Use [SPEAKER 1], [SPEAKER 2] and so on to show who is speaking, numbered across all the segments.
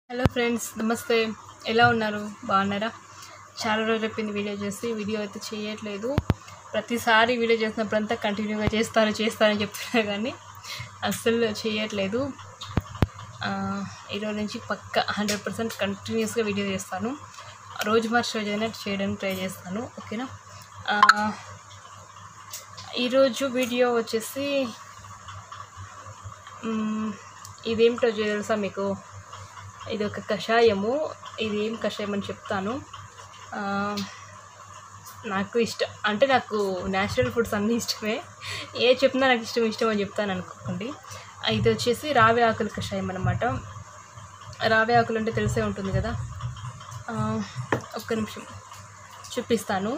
[SPEAKER 1] hello friends నమస్తే ఎలా ఉన్నారు బాగున్నారా చాలా రోజులు అయిపోయింది వీడియో చేసి వీడియో అయితే చేయట్లేదు ప్రతిసారి వీడియో చేసినప్పుడంతా కంటిన్యూగా చేస్తాను చేస్తానని చెప్తున్నా కానీ అస్సలు చేయట్లేదు ఆ, ఈరోజు నుంచి పక్క హండ్రెడ్ పర్సెంట్ కంటిన్యూస్గా వీడియో చేస్తాను రోజు మార్చి రోజు అయినా చేయడానికి ట్రై చేస్తాను ఓకేనా ఆ, ఈరోజు వీడియో వచ్చేసి మ్, ఇదేమిటో తెలుసా మీకు ఇది ఒక కషాయము ఇది ఏం కషాయం అని చెప్తాను ఆ, నాకు ఇష్టం అంటే నాకు న్యాచురల్ ఫుడ్స్ అన్నీ ఇష్టమే ఏ చెప్పినా నాకు ఇష్టం ఇష్టం అని చెప్తాను అనుకోకండి ఆ, ఇది వచ్చేసి రావి ఆకుల కషాయం అనమాట రావి ఆకులు అంటే తెలిసే ఉంటుంది కదా ఆ, ఒక్క నిమిషం చూపిస్తాను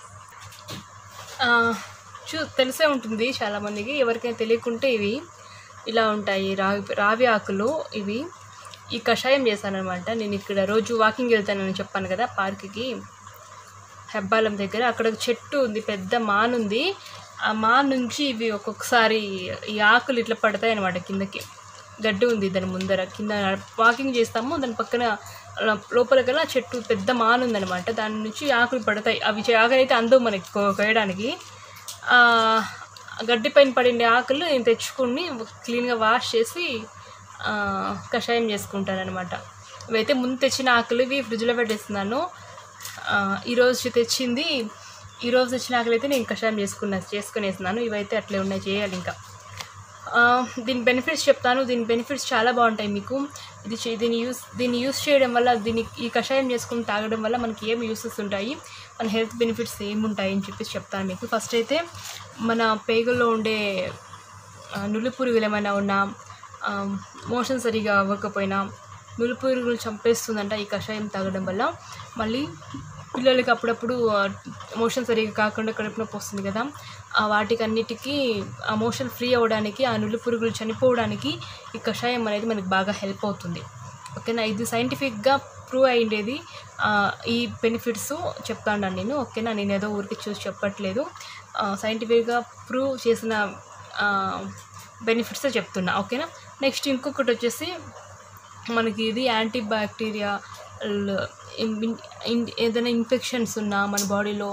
[SPEAKER 1] ఆ, చూ తెలిసే ఉంటుంది చాలామందికి ఎవరికైనా తెలియకుంటే ఇవి ఇలా ఉంటాయి రావి రావి ఆకులు ఇవి ఈ కషాయం చేశానమాట నేను ఇక్కడ రోజు వాకింగ్ వెళ్తానని చెప్పాను కదా పార్క్కి హెబ్బాలం దగ్గర అక్కడ ఒక చెట్టు ఉంది పెద్ద మాన్ ఉంది ఆ మాన్ నుంచి ఇవి ఒక్కొక్కసారి ఈ ఆకులు ఇట్లా పడతాయి అనమాట కిందకి గడ్డి ఉంది దాని ముందర కింద వాకింగ్ చేస్తాము దాని పక్కన అలా లోపలికల్లా చెట్టు పెద్ద మాన్ ఉందన్నమాట దాని నుంచి ఆకులు పడతాయి అవి చే- ఆకులు అయితే అందవు మనకి కో- కోయడానికి ఆ, గడ్డి పైన పడిన ఆకులు నేను తెచ్చుకుని క్లీన్గా వాష్ చేసి ఆ, కషాయం చేసుకుంటానమాట ఇవైతే ముందు తెచ్చిన ఆకులు ఇవి ఫ్రిడ్జ్లో పెట్టేస్తున్నాను ఆ, ఈరోజు తెచ్చింది ఈరోజు తెచ్చిన ఆకులు అయితే నేను కషాయం చేసుకున్నా చేసుకునేస్తున్నాను ఇవైతే అట్లే ఉన్నాయి చేయాలి ఇంకా ఆ, దీని బెనిఫిట్స్ చెప్తాను దీని బెనిఫిట్స్ చాలా బాగుంటాయి మీకు ఇది చే- దీన్ని యూస్ దీన్ని యూస్ చేయడం వల్ల దీన్ని ఈ కషాయం చేసుకుని తాగడం వల్ల మనకి ఏం యూసెస్ ఉంటాయి మన హెల్త్ బెనిఫిట్స్ ఏముంటాయి అని చెప్పేసి చెప్తాను మీకు ఫస్ట్ అయితే మన పేగుల్లో ఉండే ఆ, నులి పురుగులు ఏమైనా ఉన్నా మోషన్ సరిగా అవ్వకపోయినా నులి పురుగులు చంపేస్తుందంట ఈ కషాయం తాగడం వల్ల మళ్ళీ పిల్లలకి అప్పుడప్పుడు మోషన్ సరిగా కాకుండా కడుపు నొప్పి వస్తుంది కదా ఆ వాటికి అన్నిటికీ ఆ మోషన్ ఫ్రీ అవ్వడానికి ఆ నులి పురుగులు చనిపోవడానికి ఈ కషాయం అనేది మనకి బాగా హెల్ప్ అవుతుంది ఓకేనా ఇది సైంటిఫిక్గా ప్రూవ్ అయ్యేది ఈ బెనిఫిట్స్ చెప్తాను నేను ఓకేనా నేను ఏదో ఊరికి చూసి చెప్పట్లేదు సైంటిఫిక్గా ప్రూవ్ చేసిన బెనిఫిట్స్ చెప్తున్నా ఓకేనా నెక్స్ట్ ఇంకొకటి వచ్చేసి మనకి ఇది యాంటీ బ్యాక్టీరియా ఏదైనా ఇన్ఫెక్షన్స్ ఉన్నా మన బాడీలో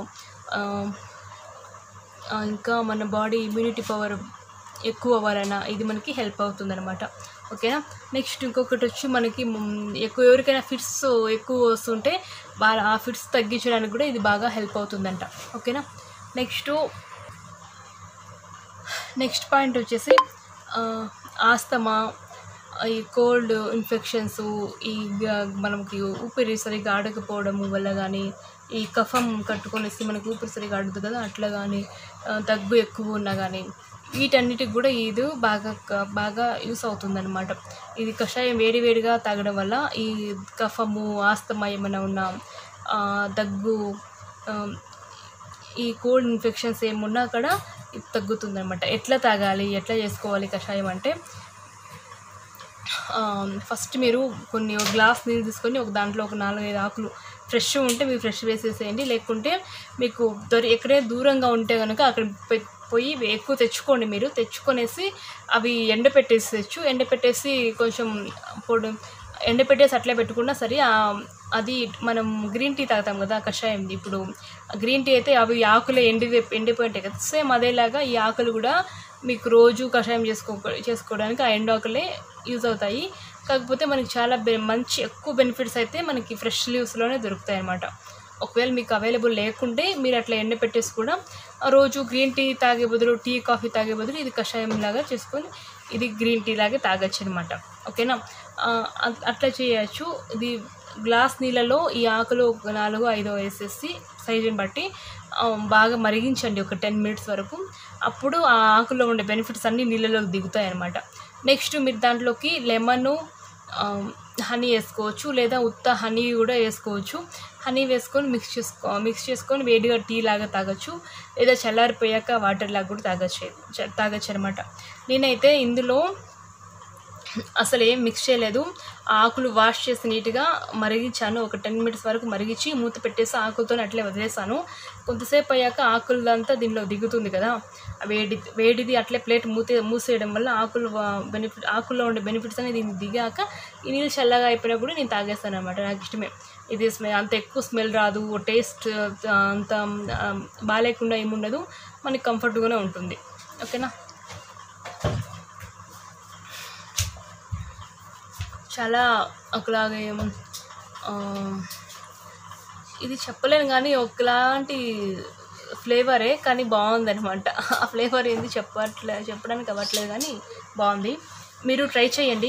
[SPEAKER 1] ఇంకా మన బాడీ ఇమ్యూనిటీ పవర్ ఎక్కువ అవ్వాలన్నా ఇది మనకి హెల్ప్ అవుతుంది అనమాట ఓకేనా నెక్స్ట్ ఇంకొకటి వచ్చి మనకి మ్, ఎక్కువ ఎవరికైనా ఫిట్స్ ఎక్కువ వస్తుంటే వాళ్ళ ఆ ఫిట్స్ తగ్గించడానికి కూడా ఇది బాగా హెల్ప్ అవుతుందంట ఓకేనా నెక్స్ట్ నెక్స్ట్ పాయింట్ వచ్చేసి ఆ, ఆస్తమా ఈ కోల్డ్ ఇన్ఫెక్షన్స్ ఈ గ- మనకి ఊపిరి సరిగ్గా ఆడకపోవడము వల్ల కానీ ఈ కఫం కట్టుకొనేసి మనకి ఊపిరి సరిగ్గా ఆడుతుంది కదా అట్లా కానీ ఆ, దగ్గు ఎక్కువ ఉన్నా కానీ వీటన్నిటికి కూడా ఇది బాగా క- బాగా యూస్ అవుతుందన్నమాట ఇది కషాయం వేడి వేడిగా తాగడం వల్ల ఈ కఫము ఆస్తమా ఏమైనా ఉన్నా ఆ, దగ్గు ఆ, ఈ కోల్డ్ ఇన్ఫెక్షన్స్ ఏమున్నా కూడా ఇది తగ్గుతుంది అనమాట ఎట్లా తాగాలి ఎట్లా చేసుకోవాలి కషాయం అంటే ఫస్ట్ మీరు కొన్ని ఒక గ్లాస్ నీళ్ళు తీసుకొని ఒక దాంట్లో ఒక నాలుగైదు ఆకులు ఫ్రెష్ ఉంటే మీరు ఫ్రెష్ వేసేసేయండి లేకుంటే మీకు దొరి ఎక్కడే దూరంగా ఉంటే కనుక అక్కడ పె- పోయి ఎక్కువ తెచ్చుకోండి మీరు తెచ్చుకొనేసి అవి ఎండ పెట్టేసేయచ్చు ఎండ పెట్టేసి కొంచెం పొడి ఎండ పెట్టేసి అట్లే పెట్టుకున్నా సరే ఆ, అది మనం గ్రీన్ టీ తాగుతాం కదా కషాయం ఇప్పుడు గ్రీన్ టీ అయితే అవి ఆకులే ఎండి ఎండిపోయి ఉంటాయి కదా సేమ్ అదేలాగా ఈ ఆకులు కూడా మీకు రోజు కషాయం చేసుకో చేసుకోవడానికి ఆ ఎండాకులే యూజ్ అవుతాయి కాకపోతే మనకి చాలా బె మంచి ఎక్కువ బెనిఫిట్స్ అయితే మనకి ఫ్రెష్ లీవ్స్లోనే దొరుకుతాయి అన్నమాట ఒకవేళ మీకు అవైలబుల్ లేకుంటే మీరు అట్లా ఎండ పెట్టేసి కూడా ఆ రోజు గ్రీన్ టీ తాగే బదులు టీ కాఫీ తాగే బదులు ఇది కషాయం లాగా చేసుకొని ఇది గ్రీన్ టీ లాగే తాగొచ్చు అనమాట ఓకేనా ఆ, అట్- అట్లా చేయొచ్చు ఇది గ్లాస్ నీళ్ళలో ఈ ఆకులు ఒక నాలుగు ఐదో వేసేసి సైజుని బట్టి ఆ, బాగా మరిగించండి ఒక టెన్ మినిట్స్ వరకు అప్పుడు ఆ ఆకులో ఉండే బెనిఫిట్స్ అన్నీ నీళ్ళలోకి దిగుతాయి అన్నమాట నెక్స్ట్ మీరు దాంట్లోకి లెమను హనీ వేసుకోవచ్చు లేదా ఉత్త హనీ కూడా వేసుకోవచ్చు హనీ వేసుకొని మిక్స్ చేసుకో మిక్స్ చేసుకొని వేడిగా టీ లాగా తాగొచ్చు లేదా చల్లారిపోయాక వాటర్ లాగా కూడా తాగొచ్చు చ- తాగొచ్చు అనమాట నేనైతే ఇందులో అసలు ఏం మిక్స్ చేయలేదు ఆకులు వాష్ చేసి నీట్గా మరిగించాను ఒక టెన్ మినిట్స్ వరకు మరిగించి మూత పెట్టేసి ఆకులతో అట్లే వదిలేసాను కొంతసేపు అయ్యాక ఆకులంతా దీనిలో దిగుతుంది కదా ఆ వేడి వేడిది అట్లే ప్లేట్ మూతే మూసేయడం వల్ల ఆకులు బెనిఫిట్ ఆకుల్లో ఉండే బెనిఫిట్స్ అనేది దీన్ని దిగాక ఈ నీళ్ళు చల్లగా అయిపోయినప్పుడు నేను తాగేస్తాను అనమాట నాకు ఇష్టమే ఇది స్మెల్ అంత ఎక్కువ స్మెల్ రాదు టేస్ట్ అంత ఆ, బాగాలేకుండా ఏముండదు మనకి కంఫర్ట్గానే ఉంటుంది ఓకేనా చాలా ఒకలాగే ఆ, ఇది చెప్పలేను కానీ ఒకలాంటి ఫ్లేవరే కానీ బాగుందనమాట ఆ ఫ్లేవర్ ఏంది చెప్పట్లే చెప్పడానికి అవ్వట్లేదు కానీ బాగుంది మీరు ట్రై చేయండి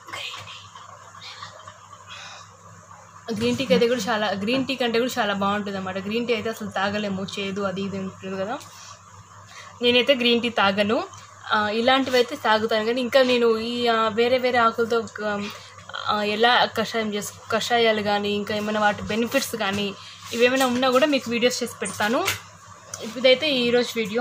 [SPEAKER 1] గ్రీన్ టీకి అయితే కూడా చాలా గ్రీన్ టీ కంటే కూడా చాలా బాగుంటుంది అనమాట గ్రీన్ టీ అయితే అసలు తాగలేము చేదు అది ఇది ఉంటుంది కదా నేనైతే గ్రీన్ టీ తాగను ఆ, ఇలాంటివి అయితే తాగుతాను కానీ ఇంకా నేను ఈ ఆ, వేరే వేరే ఆకులతో ఆ, ఎలా కషాయం చేసు కషాయాలు కానీ ఇంకా ఏమైనా వాటి బెనిఫిట్స్ కానీ ఇవేమైనా ఉన్నా కూడా మీకు వీడియోస్ చేసి పెడతాను ఇదైతే ఈరోజు వీడియో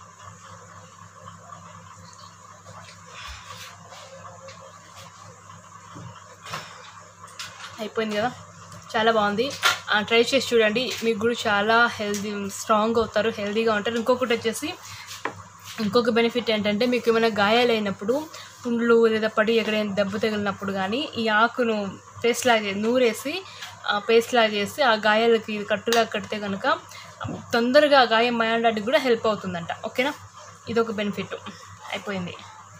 [SPEAKER 1] అయిపోయింది కదా చాలా బాగుంది ట్రై చేసి చూడండి మీకు కూడా చాలా హెల్దీ స్ట్రాంగ్ అవుతారు హెల్దీగా ఉంటారు ఇంకొకటి వచ్చేసి ఇంకొక బెనిఫిట్ ఏంటంటే మీకు ఏమైనా గాయాలైనప్పుడు పుండ్లు లేదా పడి ఎక్కడైనా దెబ్బ తగిలినప్పుడు కానీ ఈ ఆకును పేస్ట్ లాగా చే- నూరేసి పేస్ట్ లాగా చేసి ఆ గాయాలకి ఇది కట్టులా కడితే కనుక తొందరగా ఆ గాయం మాయడానికి కూడా హెల్ప్ అవుతుందంట ఓకేనా ఇది ఒక బెనిఫిట్ అయిపోయింది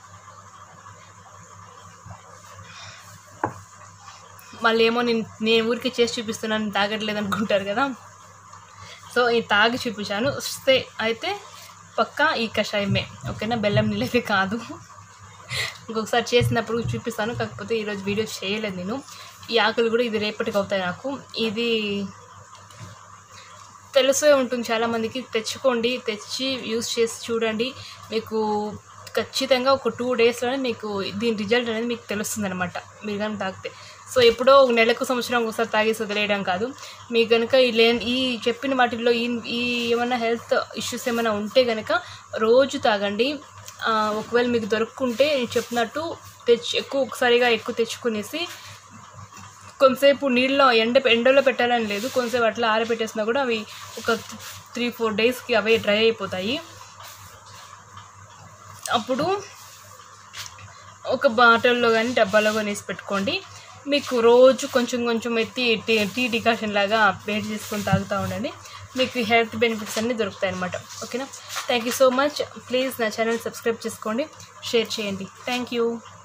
[SPEAKER 1] మళ్ళీ ఏమో నేను నేను ఊరికి చేసి చూపిస్తున్నాను తాగట్లేదు అనుకుంటారు కదా సో ఈ తాగి చూపించాను వస్తే అయితే పక్కా ఈ కషాయమే ఓకేనా బెల్లం నీళ్ళైతే కాదు ఇంకొకసారి చేసినప్పుడు చూపిస్తాను కాకపోతే ఈరోజు వీడియో చేయలేదు నేను ఈ ఆకులు కూడా ఇది రేపటికి అవుతాయి నాకు ఇది తెలిసే ఉంటుంది చాలామందికి తెచ్చుకోండి తెచ్చి యూస్ చేసి చూడండి మీకు ఖచ్చితంగా ఒక టూ డేస్లోనే మీకు దీని రిజల్ట్ అనేది మీకు తెలుస్తుంది అనమాట మీరు కానీ తాగితే సో ఎప్పుడో ఒక నెలకు సంవత్సరం ఒకసారి తాగేసి వదిలేయడం కాదు మీకు కనుక ఈ లే ఈ చెప్పిన వాటిల్లో ఈ ఈ ఏమైనా హెల్త్ ఇష్యూస్ ఏమైనా ఉంటే కనుక రోజు తాగండి ఆ, ఒకవేళ మీకు దొరుకుంటే నేను చెప్పినట్టు తెచ్చి ఎక్కువ ఒకసారిగా ఎక్కువ తెచ్చుకునేసి కొంతసేపు నీళ్ళలో ఎండ ఎండలో పెట్టాలని లేదు కొంతసేపు అట్లా ఆరబెట్టేసినా కూడా అవి ఒక త్రీ ఫోర్ డేస్కి అవే డ్రై అయిపోతాయి అప్పుడు ఒక బాటిల్లో కానీ డబ్బాలో కానీ వేసి పెట్టుకోండి మీకు రోజు కొంచెం కొంచెం ఎత్తి టీ టీ డికాషన్ లాగా వేడి చేసుకొని తాగుతూ ఉండండి మీకు హెల్త్ బెనిఫిట్స్ అన్నీ దొరుకుతాయి అనమాట ఓకేనా thank you so much please నా ఛానల్ సబ్స్క్రైబ్ చేసుకోండి షేర్ చేయండి థ్యాంక్ యూ